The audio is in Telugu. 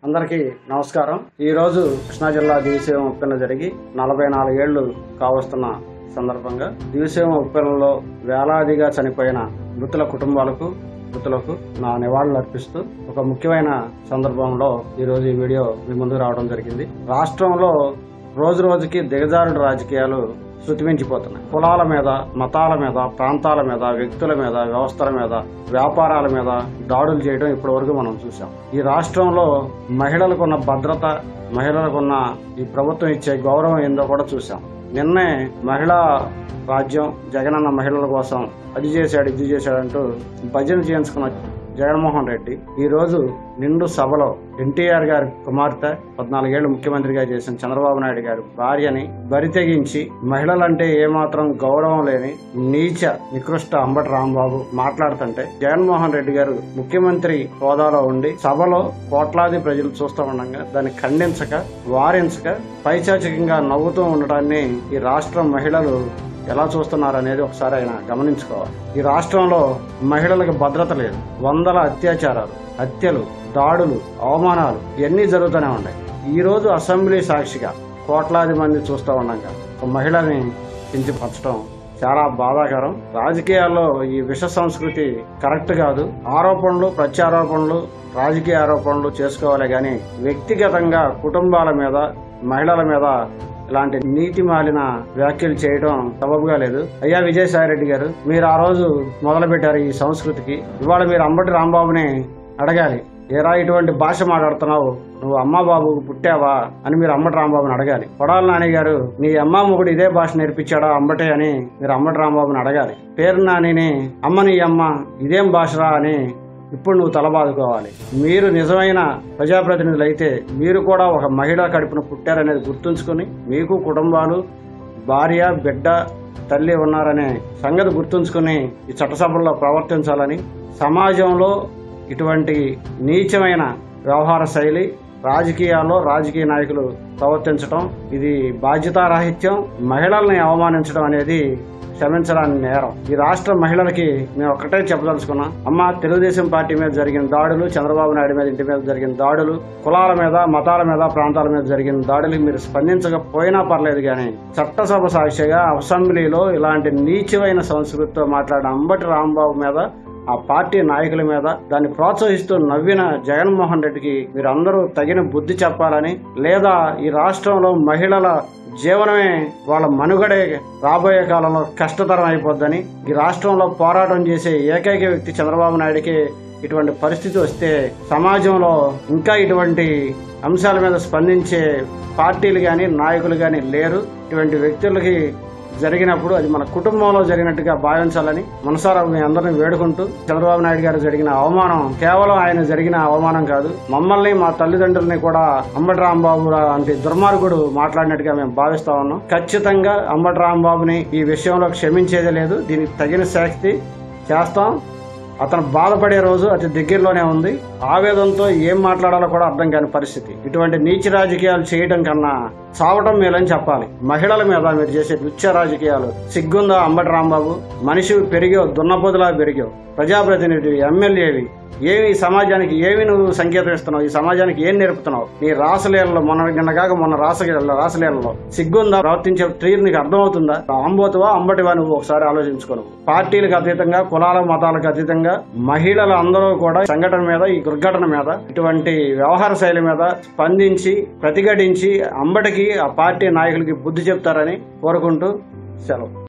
అందరికీ నమస్కారం ఈ రోజు కృష్ణా జిల్లా దివిసేవం ఉప్పెన జరిగి నలభై నాలుగేళ్లు కావస్తున్న సందర్భంగా దివిసేవం ఉప్పెనలో వేలాదిగా చనిపోయిన మృతుల కుటుంబాలకు మృతులకు నా నివాళులు అర్పిస్తూ ఒక ముఖ్యమైన సందర్భంలో ఈ రోజు ఈ వీడియో మీ ముందుకు రావడం జరిగింది రాష్ట్రంలో రోజు రోజుకి దిగజారుడు రాజకీయాలు శృతిమించిపోతున్నాయి కులాల మీద మతాల మీద ప్రాంతాల మీద వ్యక్తుల మీద వ్యవస్థల మీద వ్యాపారాల మీద దాడులు చేయడం ఇప్పటి వరకు మనం చూసాం ఈ రాష్ట్రంలో మహిళలకున్న భద్రత మహిళలకున్న ఈ ప్రభుత్వం ఇచ్చే గౌరవం ఏందో కూడా చూసాం నిన్నే మహిళా రాజ్యం జగనన్న మహిళల కోసం అది చేశాడు ఇది చేశాడంటూ భజన చేయించుకున్న జగన్మోహన్ రెడ్డి ఈ రోజు నిండు సభలో ఎన్టీఆర్ గారి కుమార్తె పద్నాలుగేళ్లు ముఖ్యమంత్రిగా చేసిన చంద్రబాబు నాయుడు గారి భార్యని బరితెగించి మహిళలంటే ఏమాత్రం గౌరవం లేని నీచ నికృష్ట అంబటి రాంబాబు మాట్లాడుతుంటే జగన్మోహన్ రెడ్డి గారు ముఖ్యమంత్రి హోదాలో ఉండి సభలో కోట్లాది ప్రజలు చూస్తూ ఉండగా దాన్ని ఖండించక వారించక పైచాచికంగా నవ్వుతూ ఉండటాన్ని ఈ రాష్ట్ర మహిళలు ఎలా చూస్తున్నారు అనేది ఒకసారి ఆయన గమనించుకోవాలి ఈ రాష్ట్రంలో మహిళలకు భద్రత లేదు వందల అత్యాచారాలు హత్యలు దాడులు అవమానాలు ఇవన్నీ జరుగుతూనే ఉన్నాయి ఈ రోజు అసెంబ్లీ సాక్షిగా కోట్లాది మంది చూస్తూ ఉండగా ఒక మహిళని కించపరచడం చాలా బాధాకరం రాజకీయాల్లో ఈ విష సంస్కృతి కరెక్ట్ కాదు ఆరోపణలు ప్రత్యారోపణలు రాజకీయ ఆరోపణలు చేసుకోవాలి కానీ వ్యక్తిగతంగా కుటుంబాల మీద మహిళల మీద ఇలాంటి నీతి మాలిన వ్యాఖ్యలు చేయడం సబబుగా లేదు అయ్యా విజయసాయి రెడ్డి గారు మీరు ఆ రోజు మొదలు పెట్టారు ఈ సంస్కృతికి ఇవాళ మీరు అంబటి రాంబాబుని అడగాలి ఏరా ఇటువంటి భాష మాట్లాడుతున్నావు నువ్వు అమ్మ బాబు పుట్టావా అని మీరు అమ్మటి రాంబాబుని అడగాలి కొడాల నాని గారు నీ అమ్మ మొగుడు ఇదే భాష నేర్పించాడా అంబటే అని మీరు అమ్మటి రాంబాబుని అడగాలి పేరు నానిని అమ్మ నీ అమ్మ ఇదేం భాషరా అని ఇప్పుడు నువ్వు తలబాదుకోవాలి మీరు నిజమైన ప్రజాప్రతినిధులు అయితే మీరు కూడా ఒక మహిళ కడుపున పుట్టారనేది గుర్తుంచుకొని మీకు కుటుంబాలు భార్య బిడ్డ తల్లి ఉన్నారనే సంగతి గుర్తుంచుకొని ఈ చట్టసభల్లో ప్రవర్తించాలని సమాజంలో ఇటువంటి నీచమైన వ్యవహార శైలి రాజకీయాల్లో రాజకీయ నాయకులు ప్రవర్తించడం ఇది బాధ్యతారాహిత్యం మహిళల్ని అవమానించడం అనేది క్షమించడానికి నేరం ఈ రాష్ట్ర మహిళలకి మేము ఒక్కటే చెప్పదలుచుకున్నాం అమ్మ తెలుగుదేశం పార్టీ మీద జరిగిన దాడులు చంద్రబాబు నాయుడు మీద ఇంటి మీద జరిగిన దాడులు కులాల మీద మతాల మీద ప్రాంతాల మీద జరిగిన దాడులకు మీరు స్పందించకపోయినా పర్లేదు కానీ చట్టసభ సాక్షిగా అసెంబ్లీలో ఇలాంటి నీచమైన సంస్కృతితో మాట్లాడిన అంబటి రాంబాబు మీద ఆ పార్టీ నాయకుల మీద దాన్ని ప్రోత్సహిస్తూ నవ్విన జగన్మోహన్ రెడ్డికి మీరు అందరూ తగిన బుద్ధి చెప్పాలని లేదా ఈ రాష్ట్రంలో మహిళల జీవనమే వాళ్ళ మనుగడే రాబోయే కాలంలో కష్టతరం అయిపోద్దని ఈ రాష్ట్రంలో పోరాటం చేసే ఏకైక వ్యక్తి చంద్రబాబు నాయుడికి ఇటువంటి పరిస్థితి వస్తే సమాజంలో ఇంకా ఇటువంటి అంశాల మీద స్పందించే పార్టీలు కానీ నాయకులు కానీ లేరు ఇటువంటి వ్యక్తులకి జరిగినప్పుడు అది మన కుటుంబంలో జరిగినట్టుగా భావించాలని మనసారా మీ అందరిని వేడుకుంటూ చంద్రబాబు నాయుడు గారు జరిగిన అవమానం కేవలం ఆయన జరిగిన అవమానం కాదు మమ్మల్ని మా తల్లిదండ్రుల్ని కూడా అంబటి రాంబాబు లాంటి దుర్మార్గుడు మాట్లాడినట్టుగా మేము భావిస్తా ఉన్నాం ఖచ్చితంగా అంబటి రాంబాబుని ఈ విషయంలో క్షమించేదే లేదు దీనికి తగిన శాస్తి చేస్తాం అతను బాధపడే రోజు అతి దగ్గరలోనే ఉంది ఆవేదనతో ఏం మాట్లాడాలో కూడా అర్థం కాని పరిస్థితి ఇటువంటి నీచ రాజకీయాలు చేయడం కన్నా చావటం మేలని చెప్పాలి మహిళల మీద మీరు చేసే నృత్య రాజకీయాలు సిగ్గుందా అంబటి రాంబాబు మనిషి పెరిగావు దున్నపోతులా పెరిగావు ప్రజాప్రతినిధి ఎమ్మెల్యేవి ఏమి ఈ సమాజానికి ఏమి నువ్వు సంకేతం ఇస్తున్నావు ఈ సమాజానికి ఏం నేర్పుతున్నావు నీ రాసలీలలో మొన్న నిన్నగాక మొన్న రాస రాసలీలలో సిగ్గుందా ప్రవర్తించే తీరు నీకు అర్థమవుతుందా అంబోతువా అంబటివా నువ్వు ఒకసారి ఆలోచించుకోను పార్టీలకు అతీతంగా కులాల మతాలకు అతీతంగా మహిళలు అందరూ కూడా సంఘటన మీద ఈ దుర్ఘటన మీద ఇటువంటి వ్యవహార శైలి మీద స్పందించి ప్రతిఘటించి అంబటికి ఆ పార్టీ నాయకులకి బుద్ధి చెప్తారని కోరుకుంటూ సెలవు